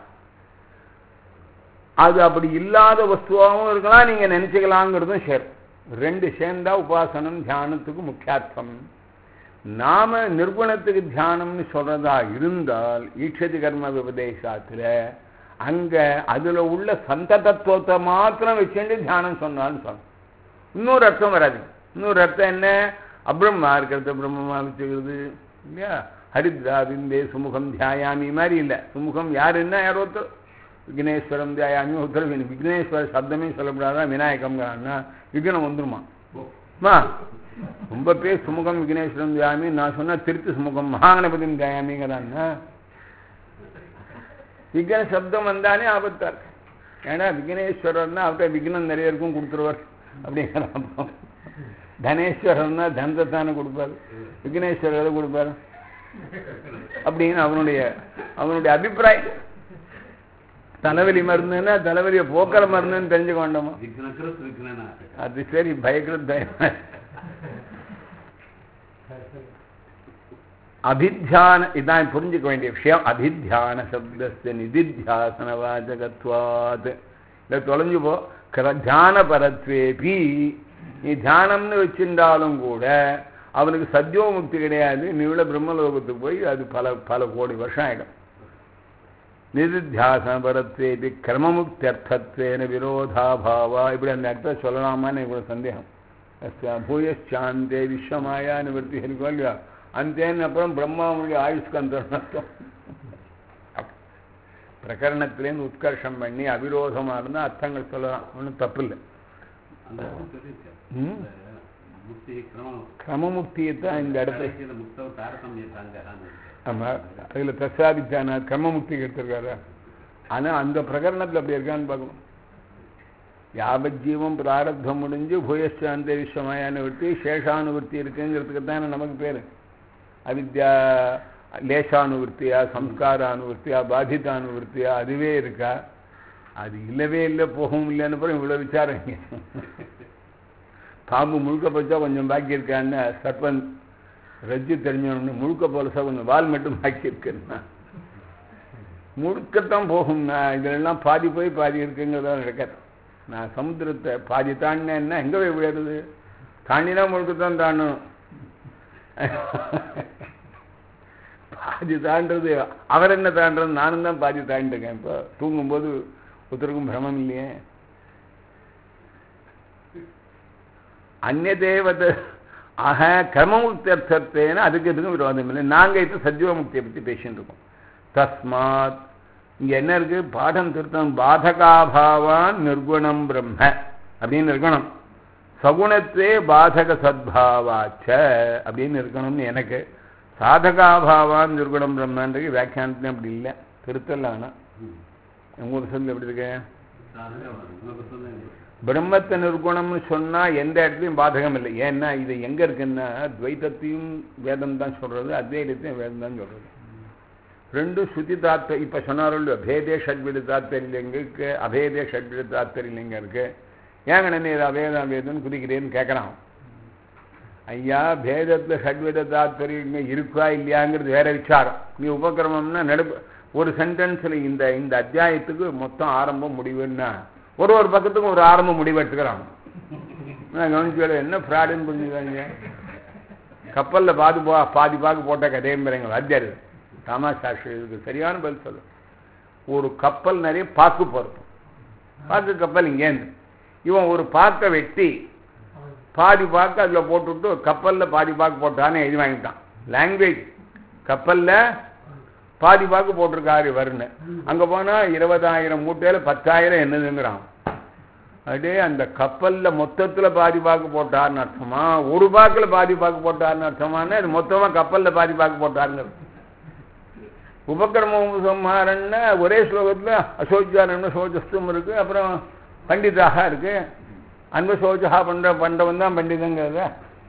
அது அப்படி இல்லாத வஸ்துவாகவும் இருக்கலாம் நீங்கள் நினச்சிக்கலாங்கிறதும் சேரும் ரெண்டு சேர்ந்தா உபாசனம் தியானத்துக்கு முக்கியார்த்தம் நாம நிர்குணத்துக்கு தியானம்னு சொல்றதா இருந்தால் ஈட்சதி கர்ம விபதேசாத்துல அங்க அதுல உள்ள சந்த தத்துவத்தை மாத்திரம் வச்சுட்டு தியானம் சொன்னான்னு சொன்னோம் இன்னொரு அர்த்தம் வராது இன்னொரு அர்த்தம் என்ன அப்ரம்மா இருக்கிறத பிரம்மமா வச்சுக்கிறது இல்லையா ஹரித்ரா விந்தே சுமுகம் தியாயாமி மாதிரி இல்லை சுமுகம் யாருன்னா யாரோ ஒருத்தர் விக்னேஸ்வரம் தியாயாமி ஒருத்தர் விக்ன- விக்னேஸ்வர சப்தமே சொல்லப்படாதா விநாயகம்ங்கிறான்னா விக்னம் வந்துருமா மா ரொம்ப பேர் சுமுகம் விக்னேஸ்வரம் தியாமி நான் சொன்னா திருச்சி சுமுகம் மகாகணபதி தியாமிங்கிறான்னா விக்ன சப்தம் வந்தானே ஆபத்தா இருக்கு ஏன்னா விக்னேஸ்வரர்னா அவர்கிட்ட விக்னம் நிறைய இருக்கும் கொடுத்துருவார் அப்படிங்கிற அர்த்தம் தனேஸ்வரர்னா தனத்தை தானே கொடுப்பாரு விக்னேஸ்வரர் எதை கொடுப்பாரு அப்படின்னு அவனுடைய அவனுடைய அபிப்பிராயம் தலைவலி மருந்துன்னா தலைவலியை போக்குற மருந்துன்னு தெரிஞ்சுக்க வேண்டாமா விக்னகிருத் விக்னனா அது சரி பயக்கிறது பயம் அபித்தியான இதான் புரிஞ்சுக்க வேண்டிய விஷயம் அபித்தியான சப்தஸ்ய நிதித்தியாசன வாச்சகத்வாத் இல்லை தொலைஞ்சு போ கிர- தியான பரத்வேபி நீ தியானம்னு வச்சிருந்தாலும் கூட அவனுக்கு சத்யோமுக்தி கிடையாது நீள பிரம்மலோகத்துக்கு போய் அது பல பல கோடி வருஷம் ஆயிடும் நிதித்தியாசன பரத்வேபி கிரமமுக்தியர்த்தத்வேன விரோதாபாவா இப்படி அந்த அர்த்தம் சொல்லலாமான்னு எனக்கு ஒரு சந்தேகம் அஸ்ய பூயச்சாந்தே விஸ்வமாயா நிவர்த்தி இருக்கோ இல்லையா அந்தேன்னு அப்புறம் பிரம்மாவுடைய ஆயுஷ்க்கு அந்த அர்த்தம் பிரகரணத்திலேருந்து உத்கர்ஷம் பண்ணி அவிரோதமாக இருந்தால் அர்த்தங்கள் சொல்லலாம் ஒன்றும் தப்பு இல்லை அந்த சொல்லியிருக்காரு ம். இந்த முக்தி கிரமம் கிரமமுக்தியை தான் இந்த இடத்துல கடைசியில முக்தவ தாரதமியத்தாங்க ஆமாம் அதில் பிரசாதிச்சான கிரமமுக்தி எடுத்திருக்காரு ஆனால் அந்த பிரகரணத்தில் அப்படி இருக்கான்னு பார்க்கணும் யாவஜீவம் பிராரப்தம் முடிஞ்சு பூயசாந்த விஸ்வமயானுவர்த்தி சேஷானுவர்த்தி இருக்குங்கிறதுக்கு தானே நமக்கு பேர் அவித்யா லேசானுவர்த்தியா சம்ஸ்காரானுவர்த்தியா பாதிதானுவர்த்தியா அதுவே இருக்கா அது இல்லவே இல்லை போகவும் இல்லைன்னு அப்புறம் இவ்வளோ விசாரம் இங்க. பாம்பு முழுக்க போச்சா கொஞ்சம் பாக்கி இருக்கான்னு சர்பன் ரஜ்ஜு தெரிஞ்சவனு முழுக்க போலசா கொஞ்சம் வால் மட்டும் பாக்கி இருக்குன்னா முழுக்கத்தான் போகும்னா இதெல்லாம் பாதி போய் பாதி இருக்குங்கிறதா நடக்காது நான் சமுத்திரத்தை பாதி தாண்டினேன்னா எங்கே போய் விழுறது தாண்டினா முழுக்கத்தான் தாண்டணும் பாதி தாண்டது அவர் என்ன தாண்டது நானும் தான் பாதி தாண்டிருக்கேன் இப்போ தூங்கும்போது ஒருத்தருக்கும் பிரமம் இல்லையே அந்நதேவத ஆக கிரமமுக்தியர்த்தத்தேன அதுக்கு எதுக்கும் விரோதம் இல்லை நாங்கள் இப்போ சஜீவ முக்தியை பற்றி பேசிட்டு இருக்கோம் தஸ்மாத் இங்க என்ன இருக்கு பாடம் திருத்தம் பாதகாபாவான் நிர்குணம் பிரம்ம அப்படின்னு இருக்கணும் சகுணத்தே பாதக சத்பாவாச்ச அப்படின்னு இருக்கணும்னு எனக்கு சாதகாபாவான் நிர்குணம் பிரம்மன்றது வியாக்கியானத்துல அப்படி இல்லை திருத்தல் ஆனால் உங்க சொல்லி எப்படி இருக்கு பிரம்மத்தை நிர்குணம்னு சொன்னா எந்த இடத்துலையும் பாதகம் இல்லை ஏன்னா இது எங்க இருக்குன்னா துவைத்தத்தையும் வேதம் தான் சொல்றது அத்வைதத்தையும் வேதம் தான் சொல்றது ரெண்டும் ஸ்ருதி தாத்த இப்ப சொன்னாரோ இல்லையோ பேதே ஷட்விட தாத்தரியம் எங்க இருக்கு அபேதே ஷட்விட தாத்தரியம் எங்க இருக்கு ஏங்க நீ அபேதம் வேதம்னு குதிக்கிறேன்னு கேட்கறான் ஐயா பேதத்துல ஷட்வித தாத்பரியம் இருக்கா இல்லையாங்கிறது வேற விசாரம் நீ உபக்கிரமம்னா நடுப்பு ஒரு சென்டென்ஸ்ல இந்த இந்த அத்தியாயத்துக்கு மொத்தம் ஆரம்பம் முடிவுன்னா ஒரு ஒரு பக்கத்துக்கும் ஒரு ஆரம்ப முடிவு எடுத்துக்கிறான் நான் கவனிச்சு என்ன ஃப்ராடுன்னு புரிஞ்சுக்காங்க கப்பல்ல பாதி போ பாதி பாக்கு போட்ட கதையம்புறீங்க வாத்தியார் தாமாசாஸ்திரி இதுக்கு சரியான பதில் சொல்லு ஒரு கப்பல் நிறைய பாக்கு போகிறது பாக்கு கப்பல் இங்கேருந்து இவன் ஒரு பாக்கை வெட்டி பாதி பாக்கு அதில் போட்டுவிட்டு கப்பலில் பாதி பாக்கு போட்டான்னு எழுதி வாங்கிட்டான் லாங்குவேஜ் கப்பலில் பாதி பாக்கு போட்டிருக்காரு வருன்னு அங்கே போனால் இருபதாயிரம் மூட்டையில் பத்தாயிரம் என்னதுங்கிறான் அப்படியே அந்த கப்பலில் மொத்தத்தில் பாதி பாக்கு போட்டார்னு அர்த்தமா ஒரு பாக்கில் பாதி பாக்கு போட்டார்னு அர்த்தமானா அது மொத்தமாக கப்பலில் பாதி பாக்கு போட்டாருங்கிறது உபக்கிரம உபசம்ஹாரன்னா ஒரே ஸ்லோகத்தில் அசோச்சாரம்னு சோஜஸ்தும் இருக்கு அப்புறம் பண்டிதாக இருக்கு அன்பு சோஜகா பண்ற பண்டவன் தான் பண்டிதங்கிறத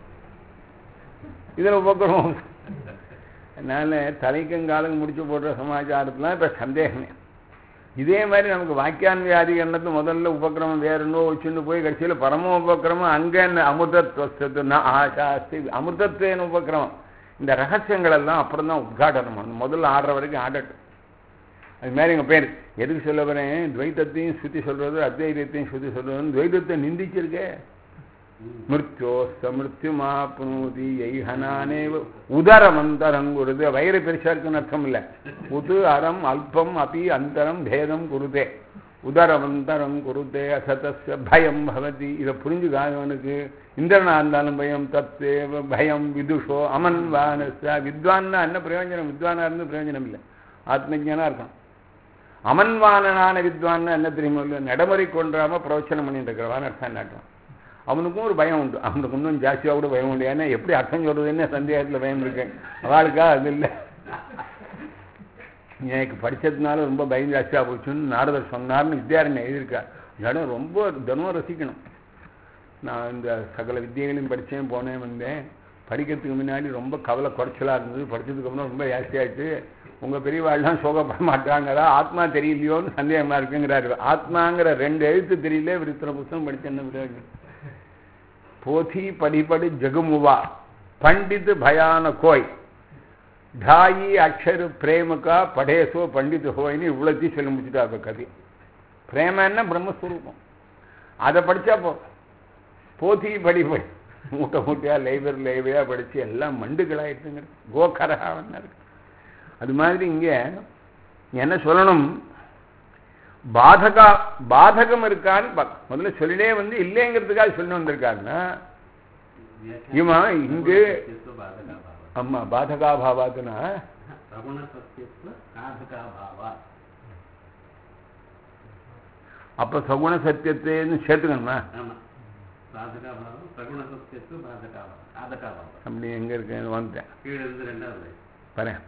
இதில் உபக்கிரமம் அதனால தலைக்கும் காலம் முடிச்சு போடுற சமாச்சாரத்துலாம் இப்போ சந்தேகமே இதே மாதிரி நமக்கு வாக்கியான் வியாதிகரணத்து முதல்ல உபக்கிரமம் வேற இன்னும் வச்சுன்னு போய் கடைசியில் பரம உபக்கிரமம் அங்கே அமிர்தத்வஸ்து ஆசாஸ்தி அமிர்தத்வேன உபக்கிரமம் இந்த ரகசியங்கள் எல்லாம் அப்புறம் தான் உத்காட்டனம் பண்ணணும் முதல்ல ஆடுற வரைக்கும் ஆடட்டும் அது மாதிரி எங்கள் பேர் எதுக்கு சொல்ல வரேன் துவைத்தத்தையும் சுற்றி சொல்கிறது அத்வைதத்தையும் சுற்றி சொல்கிறதுன்னு துவைதத்தை நிந்திச்சிருக்கே மிருத்யோஸ்த மிருத்யுமாப்னூதி ஐஹனானேவ உதரமந்தரம் குருது வயிறு பெருசா இருக்குன்னு அர்த்தம் இல்லை உது அறம் அல்பம் அபி அந்தரம் பேதம் குருதே உதரமந்தரம் குருதே அசதஸ்ய பயம் பவதி இதை புரிஞ்சுக்காதவனுக்கு இந்திரனா இருந்தாலும் பயம் தத்தேவ பயம் விதுஷோ அமன்வானஸ்ய வித்வான்னா என்ன பிரயோஜனம் வித்வானா இருந்து பிரயோஜனம் இல்லை ஆத்மஜனா இருக்கான் அமன்வானனான வித்வான்னா என்ன தெரியுமோ இல்லை நடைமுறை கொண்டாம பிரவச்சனம் பண்ணிட்டு இருக்கிறவான்னு அர்த்தம் என்ன அவனுக்கும் ஒரு பயம் உண்டு அவனுக்கு இன்னும் ஜாஸ்தியாக கூட பயம் உண்டு ஏன்னா எப்படி அர்த்தம் சொல்றதுன்னு சந்தேகத்தில் பயம் இருக்கு அவளுக்கா அது இல்லை எனக்கு படித்ததுனால ரொம்ப பயம் ஜாஸ்தியாக போச்சுன்னு நாரதர் சொன்னார்னு வித்யாரண்யம் எழுதியிருக்கார் இடம் ரொம்ப தினம் ரசிக்கணும் நான் இந்த சகல வித்தியைகளையும் படித்தேன் போனேன் வந்தேன் படிக்கிறதுக்கு முன்னாடி ரொம்ப கவலை குறைச்சலாக இருந்தது படித்ததுக்கு அப்புறம் ரொம்ப ஜாஸ்தியாகிடுச்சு உங்கள் பெரியவாள்லாம் சோகப்பட மாட்டாங்களா ஆத்மா தெரியலையோன்னு சந்தேகமாக இருக்குங்கிறாரு ஆத்மாங்கிற ரெண்டு எழுத்து தெரியல இவர் இத்தனை புத்தகம் படிச்சேன்னு பிறகு போதி படிப்படி ஜெகமுவா பண்டித் பயான கோய் ढाई अक्षर प्रेम का पढ़े सो पंडित होइன்னு இவ்வளோத்தையும் சொல்லி முடிச்சுட்டா அப்போ கதை பிரேமன்னா பிரம்மஸ்வரூபம் அதை படித்தா போ போத்தி படி படி மூட்டை மூட்டையாக லைவர் லைவையாக படித்து எல்லாம் மண்டுகளாயிட்டுங்க கோகரகாவன்னா இருக்கு அது மாதிரி இங்கே என்ன சொல்லணும் பாதகா பாதகம் இருக்கான்னு பார்க்க முதல்ல சொல்லிலே வந்து இல்லைங்கிறதுக்காக சொல்லி வந்திருக்காருன்னா இவன் இங்கு ஆமா பாதகா பாவாத்துனா பிரகுண சத்தியத்துவ சாதகா பாவா அப்ப சகுண சத்தியத்தைன்னு சேர்த்துக்கணுமா ஆமா சாதகா பாவம் பிரகுண சத்தியத்துவ பாதகா பாவம் சாதகா பாவம் அப்படி எங்க இருக்கு வந்துட்டேன் கீழே இருந்து ரெண்டாவது வரேன்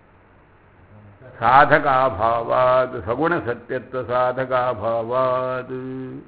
சாதகாபாவாத் சகுண சத்தியத்துவ சாதகாபாவாத்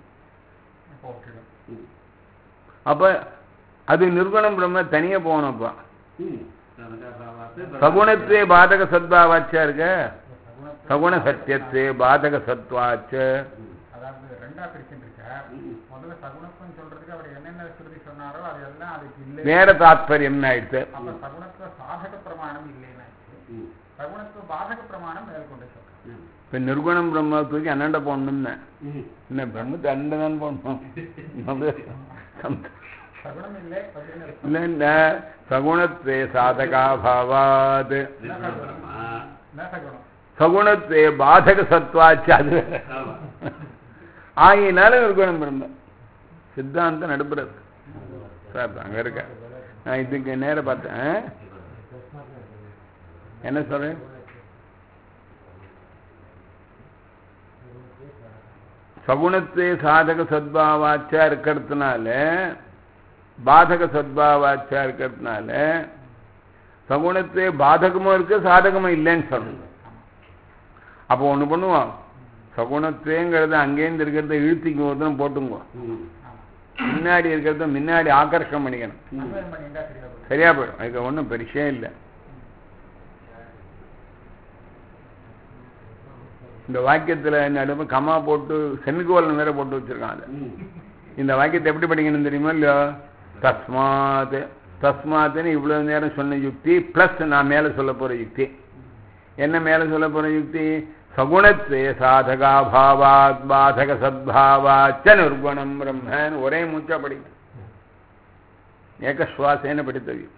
அப்ப அது நிர்குணம் பிரம்ம தனியா போகணும்ப்பா ம் சாதகா பாவாத்து சகுணத்துவே பாதக சத்பாவாச்சா இருக்க சகுண சத்தியத்துவே பாதக சத்வாச்ச அதாவது ரெண்டா பிரிச்சுருக்கார் முதல்ல சகுணத்துவம் சொல்றதுக்கு அவர் என்னென்ன ஸ்ருதி சொன்னாரோ அது எல்லாம் அதுக்கு இல்லை வேற தாத்பரியம் ஆயிடுச்சு அப்ப சகுணத்துவ சாதக பிரமாணம் இல்லைன்னு ஆயிடுச்சு. ம் சகுணத்துவ பாதக பிரமாணம் மேற்கொண்டு சொல்றேன் ம் இப்ப நிர்குணம் பிரம்ம தூக்கி அண்ணாண்ட போடணும்னு ம் என்ன பிரம்மத்தை அண்ணன் தான் போடணும் நம்ம சம்- சகுணம் இல்லை அப்படின்னு இருக்கு. இல்ல இல்ல சகுணத்வே சாதகாபாவாத் நிர்குண பிரம்மா என்ன சகுணம் சகுணத்வே பாதக சத்வாச்சு அது வேற. ஆமா ஆகையினால நிர்குணம் பிரம்ம சித்தாந்தம் நடுப்புறது சார் அங்க இருக்க நான் இதுக்கு நேர பார்த்தேன் என்ன சொல்றேன் சகுணத்வே சாதக சத்பாவாச்சா இருக்கிறதுனால பாதக சத்பாவாச்சா இருக்கிறதுனால சகுணத்வே பாதகமும் இருக்கு சாதகமும் இல்லைன்னு சொல்லணும் அப்போ ஒண்ணு பண்ணுவோம் சகுணத்வேங்கிறத அங்கேருந்து இருக்கிறத இழுத்திக்கு ஒருத்தரம் போட்டுங்க ம் முன்னாடி இருக்கிறத முன்னாடி ஆகர்ஷம் பண்ணிக்கணும் அன்வயம் பண்ணிட்டா சரியா போயிடும் சரியா போயிடும் அதுக்கு ஒன்றும் பெருசே இல்லை இந்த வாக்கியத்துல நடுவு கமா போட்டு செமிகோலன் வேற போட்டு வச்சிருக்கான் அதை ம் இந்த வாக்கியத்தை எப்படி படிக்கணும் தெரியுமா இல்லையோ தஸ்மாத் தஸ்மாத்னு இவ்வளவு நேரம் சொன்ன யுக்தி பிளஸ் நான் மேல சொல்ல போற யுக்தி என்ன மேல சொல்ல போற யுக்தி சகுணத்வே சாதகா பாவாத் பாதக சத்பாவாச்ச நிர்குணம் பிரம்மன் ஒரே மூச்சா படிக்கணும் ஏகஸ்வாசேன படித்தவியம்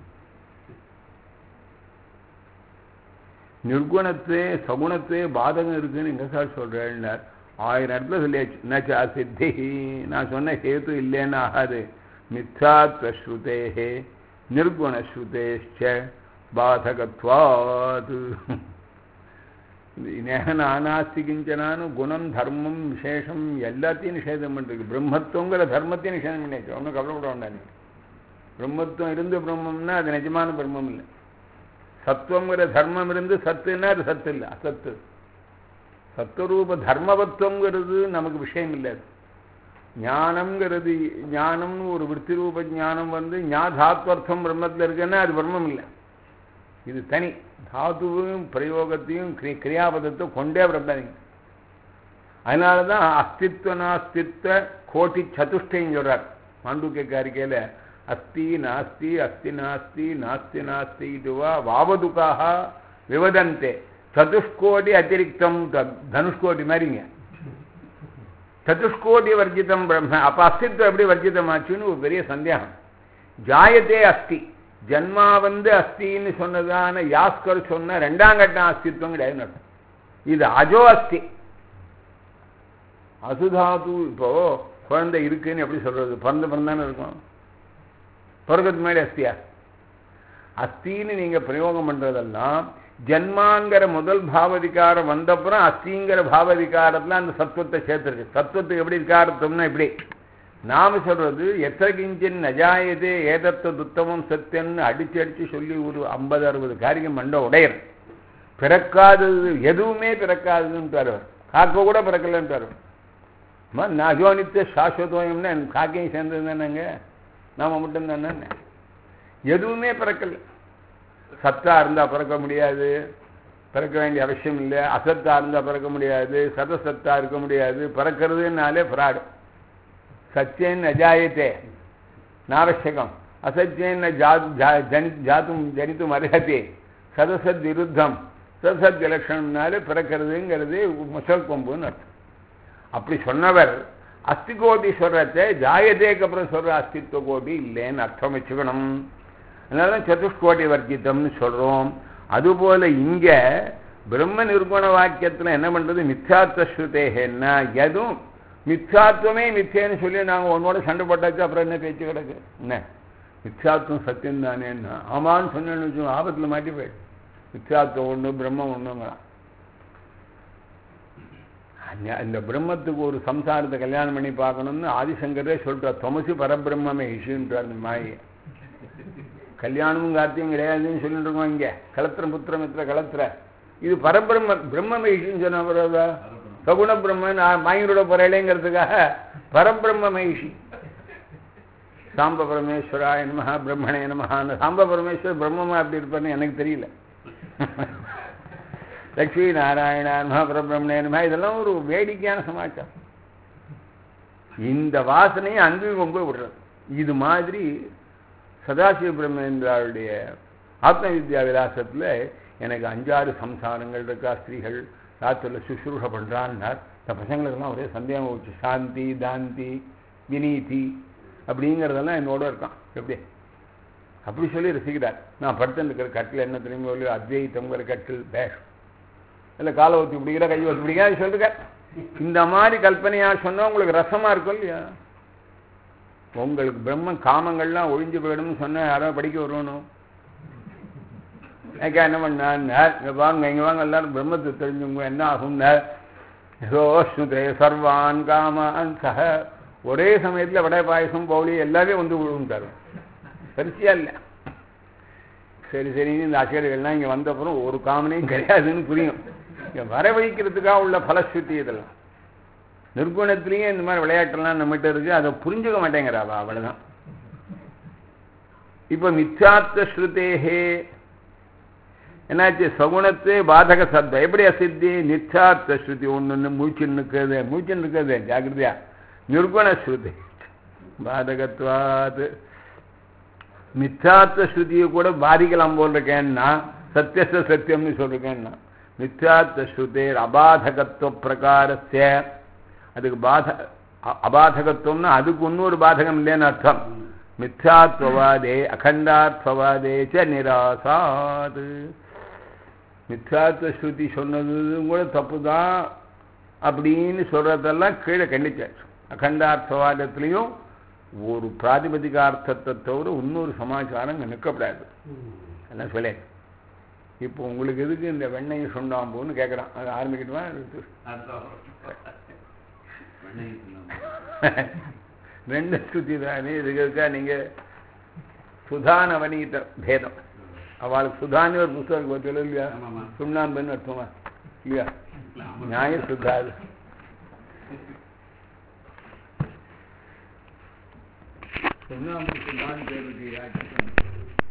நிர்குணத்தே சகுணத்தே பாதகம் இருக்குன்னு எங்க சார் சொல்றேன்னார் ஆயிரம் இடத்துல சொல்லியாச்சு நச்சா சித்தி நான் சொன்ன ஹேத்து இல்லைன்னு ஆகாது மித்யாத்வஸ்ருதேஹே நிர்குணஸ்ருதேஷ்ச பாதகத்வாத் நானாஸ்தி கிஞ்சனான்னு குணம் தர்மம் விசேஷம் எல்லாத்தையும் நிஷேதம் பண்ணிருக்கு பிரம்மத்துவங்கிற தர்மத்தையும் நிஷேதம் பண்ணியாச்சு ஒன்றும் கவலைப்பட வேண்டாம் நீ பிரம்மத்துவம் இருந்து பிரம்மம்னா அது நிஜமான பிரம்மம் இல்லை சத்துவங்கிற தர்மம் இருந்து சத்துன்னா அது சத்து இல்லை அசத்து சத்துவரூப தர்மவத்துவங்கிறது நமக்கு விஷயம் இல்லை அது ஞானம்ங்கிறது ஞானம்னு ஒரு விற்பி ரூப ஞானம் வந்து ஞா தாத்வர்த்தம் பிரம்மத்தில் இருக்குன்னா அது பிரம்மம் இல்லை இது தனி தாத்துவையும் பிரயோகத்தையும் கிரி கிரியாபதத்தை கொண்டே வரப்படாதீங்க அதனால தான் அஸ்தித்வ நாஸ்தித்வ கோட்டி சதுஷ்டையும் சொல்றார் மாண்டூக்கிய காரிக்கையில் அஸ்தி நாஸ்தி அஸ்தி நாஸ்தி நாஸ்தி நாஸ்தி இதுவா வாவதுக்காக விவதந்தே சதுஷ்கோடி அதிரிக்தம் த- தனுஷ்கோடி மாதிரிங்க சதுஷ்கோடி வர்ஜிதம் பிரம்ம அப்ப அஸ்தித்வம் எப்படி வர்ஜிதமாச்சுன்னு ஒரு பெரிய சந்தேகம் ஜாயத்தே அஸ்தி ஜன்மா வந்து அஸ்தின்னு சொன்னதான யாஸ்கர் சொன்ன ரெண்டாம் கட்டம் அஸ்தித்வம் கிடையாதுன்னு அர்த்தம் இது அஜோ அஸ்தி அசுதாது இப்போ குழந்தை இருக்குன்னு எப்படி சொல்றது பிறந்து பிறந்தானே இருக்கும் பிறகுக்கு மேலே அஸ்தியா அஸ்தின்னு நீங்க பிரயோகம் பண்றதெல்லாம் ஜன்மாங்கிற முதல் பாவதிகாரம் வந்தப்புறம் அஸ்திங்கிற பாவதிகாரத்துல அந்த சத்துவத்தை சேர்த்துருக்கு சத்துவத்துக்கு எப்படி விகாரத்துவம்னா இப்படி நாம சொல்றது எத்த கிஞ்சின் நஜாயதே ஏதத்த துத்தமம் சத்தியம்னு அடிச்சு அடிச்சு சொல்லி ஒரு ஐம்பது அறுபது காரியம் மண்ட உடையர் பிறக்காதது எதுவுமே பிறக்காதுன்னு காக்க கூட பிறக்கலன்றார் நஜோனித்த சாஸ்வதோயம்னா காக்கையும் சேர்ந்தது தானேங்க நாம மட்டும் தானே எதுவுமே பிறக்கல சத்தா இருந்தா பிறக்க முடியாது பிறக்க வேண்டிய அவசியம் இல்லை அசத்தா இருந்தா பிறக்க முடியாது சதசத்தா இருக்க முடியாது பிறக்கிறதுனாலே ஃப்ராடு சத்தியன் அஜாயத்தே நாவசியகம் அசத்தியன் ஜாத்தும் ஜனித்தும் அர்ஹத்தே சதசத் விருத்தம் சதசத் இலட்சணம்னாலே பிறக்கிறதுங்கிறது முசல் கொம்புன்னு அர்த்தம் அப்படி சொன்னவர் அஸ்தி கோடி சொல்றத ஜாயதேக்கு அப்புறம் சொல்ற அஸ்தித்வ கோடி இல்லைன்னு அர்த்தம் வச்சுக்கணும் அதனால சதுஷ்கோடி வர்ஜிதம்னு சொல்றோம் அதுபோல இங்க பிரம்ம நிர்குண வாக்கியத்துல என்ன பண்றது மித்யாத்வ ஸ்ருதேகன்னா எதுவும் மித்யாத்வமே மித்தியன்னு சொல்லி நாங்கள் உன்னோட சண்டை போட்டாச்சு அப்புறம் என்ன பேச்சு கிடக்கு என்ன மித்யாத்வம் சத்தியம் தானேன்னா ஆமான்னு சொன்னேன்னு வச்சு ஆபத்தில் மாட்டி போயிடு மித்யாத்வம் ஒன்று பிரம்மம் ஒன்றுங்கிறான் இந்த பிரம்மத்துக்கு ஒரு சம்சாரத்தை கல்யாணம் பண்ணி பார்க்கணும்னு ஆதிசங்கரே சொல்றார் தொமசி பரபிரம்மே இஷ்யூன்றார் இந்த மாயை கல்யாணமும் கார்த்தியும் கிடையாதுன்னு சொல்லிட்டு இருக்கோம் இங்க கலத்திரம் புத்திரம் இத்திர கலத்திர இது பரபிரம்ம பிரம்ம மகிஷின்னு சொன்ன பிறகு சகுண பிரம்மன் மாயிரோட போறேங்கிறதுக்காக பரபிரம்ம மகிஷி சாம்ப பரமேஸ்வராய நமஹா பிரம்மணே நமஹா அந்த சாம்ப பரமேஸ்வரர் பிரம்மமா அப்படி இருப்பார்னு எனக்கு தெரியல லக்ஷ்மி நாராயணா நமஹா பரபிரம்மணே நமஹா இதெல்லாம் ஒரு வேடிக்கையான சமாச்சாரம் இந்த வாசனையை அங்கேயும் கொண்டு போய் விடுறது இது மாதிரி சதாசிவ பிரம்மேந்திராவுடைய ஆத்ம வித்யா விலாசத்தில் எனக்கு அஞ்சாறு சம்சாரங்கள் இருக்கா ஸ்திரீகள் ராத்திரில் சுஷ்ரூஷ பண்ணுறான்னார் இந்த பசங்களுக்கெல்லாம் ஒரே சந்தேகம் வச்சு சாந்தி தாந்தி வினீதி அப்படிங்கிறதெல்லாம் என்னோட இருக்கான் எப்படி அப்படி சொல்லி ரசிக்கிறார் நான் படுத்து இருக்கிற கட்டில் என்ன தெரியுமோ இல்லையோ அத்வைத்தங்கிற கட்டில் பேஷ் இல்லை காலை ஊற்றி பிடிக்கிற கை ஊற்றி பிடிக்கிற சொல்லுங்க இந்த மாதிரி கல்பனையாக சொன்னால் உங்களுக்கு ரசமாக இருக்கும் இல்லையா உங்களுக்கு பிரம்ம காமங்கள்லாம் ஒழிஞ்சு போயிடும்னு சொன்ன யாரோ படிக்க வருவணும் ஏக்கா என்ன பண்ணார் இங்கே வாங்க இங்கே வாங்க எல்லாரும் பிரம்மத்தை தெரிஞ்சுங்க என்ன ஆகும்னா யோஸ்னுதே சர்வான் காமான் சக ஒரே சமயத்தில் வடை பாயசம் பவுளி எல்லாமே வந்து விழுந்தார் சரிசியா இல்லை சரி சரி இந்த ஆசிரியர்கள்லாம் இங்கே வந்தப்புறம் ஒரு காமனையும் கிடையாதுன்னு புரியும் இங்கே வர வைக்கிறதுக்காக உள்ள பலஸ்ருதி இதெல்லாம் நிர்குணத்திலேயே இந்த மாதிரி விளையாட்டெல்லாம் நம்மகிட்ட இருக்கு அதை புரிஞ்சுக்க மாட்டேங்கிறாவா அவ்வளவுதான் இப்ப மித்யார்த்த ஸ்ருதேகே என்னாச்சு சகுணத்தே பாதக சப்தம் எப்படி அசித்தி நிச்சார்த்த ஸ்ருதி ஒன்று மூச்சுன்னு இருக்கிறது மூச்சுன்னு இருக்கிறது ஜாகிரதையா நிர்குண ஸ்ருதி பாதகத்வாது மித்யார்த்த ஸ்ருதியை கூட பாதிக்கலாம் போல் இருக்கேன்னா சத்தியச சத்தியம்னு சொல்லிருக்கேன்னா மித்யார்த்த ஸ்ருதேர் அபாதகத்துவ பிரகாரஸ்ய அதுக்கு பாத அபாதகத்துவம்னா அதுக்கு இன்னொரு பாதகம் இல்லைன்னு அர்த்தம் மித்யாத்வவாதே அகண்டாத்வவாதே ச நிராசாது மித்யாத்வ ஸ்ருதி சொன்னதும் கூட தப்பு தான் அப்படின்னு சொல்றதெல்லாம் கீழே கண்டிச்சாச்சு அகண்டார்த்தவாதத்திலையும் ஒரு பிராதிபதிகார்த்தத்தை தவிர இன்னொரு சமாச்சாரம் நிற்கப்படாது என்ன சொல்ல இப்போ உங்களுக்கு எதுக்கு இந்த வெண்ணெய் சுண்ணாம்புன்னு கேட்குறான் அது ஆரம்பிக்கட்டுமா ரெண்டு ஸ்ருதி தானே இதுக்கு நீங்க சுதானவனீத பேதம் அவளுக்கு சுதான்னு ஒரு புத்தகம் பார்த்தீங்களா இல்லையா சுண்ணாம்புன்னு அர்த்தமா இல்லையா நியாய சுத்தா சுண்ணாம்பு சுண்ணான்னு பேருக்கு